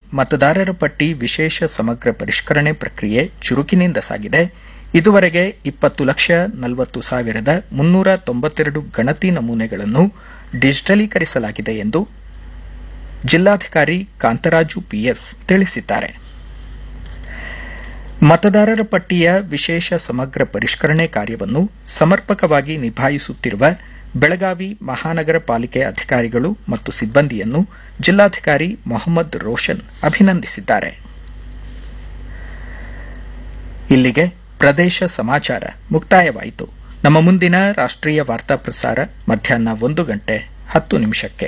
ಮತದಾರರ ಪಟ್ಟಿ ವಿಶೇಷ ಸಮಗ್ರ ಪರಿಷ್ಕರಣೆ ಪ್ರಕ್ರಿಯೆ ಚುರುಕಿನಿಂದ ಸಾಗಿದೆ ಇದುವರೆಗೆ ಇಪ್ಪತ್ತು ಲಕ್ಷ ನಲವತ್ತು ಸಾವಿರದ ಮುನ್ನೂರ ತೊಂಬತ್ತೆರಡು ಗಣತಿ ನಮೂನೆಗಳನ್ನು ಡಿಜಿಟಲೀಕರಿಸಲಾಗಿದೆ ಎಂದು ಜಿಲ್ಲಾಧಿಕಾರಿ ಕಾಂತರಾಜು ಪಿಎಸ್ ತಿಳಿಸಿದ್ದಾರೆ ಮತದಾರರ ಪಟ್ಟಿಯ ವಿಶೇಷ ಸಮಗ್ರ ಪರಿಷ್ಕರಣೆ ಕಾರ್ಯವನ್ನು ಸಮರ್ಪಕವಾಗಿ ನಿಭಾಯಿಸುತ್ತಿರುವ ಬೆಳಗಾವಿ ಮಹಾನಗರ ಪಾಲಿಕೆ ಅಧಿಕಾರಿಗಳು ಮತ್ತು ಸಿಬ್ಬಂದಿಯನ್ನು ಜಿಲ್ಲಾಧಿಕಾರಿ ಮೊಹಮ್ಮದ್ ರೋಷನ್ ಅಭಿನಂದಿಸಿದ್ದಾರೆ ಇಲ್ಲಿಗೆ ಪ್ರದೇಶ ಸಮಾಚಾರ ಮುಕ್ತಾಯವಾಯಿತು ನಮ್ಮ ಮುಂದಿನ ರಾಷ್ಟ್ರೀಯ ವಾರ್ತಾ ಪ್ರಸಾರ ಮಧ್ಯಾಹ್ನ ಒಂದು ಗಂಟೆ ಹತ್ತು ನಿಮಿಷಕ್ಕೆ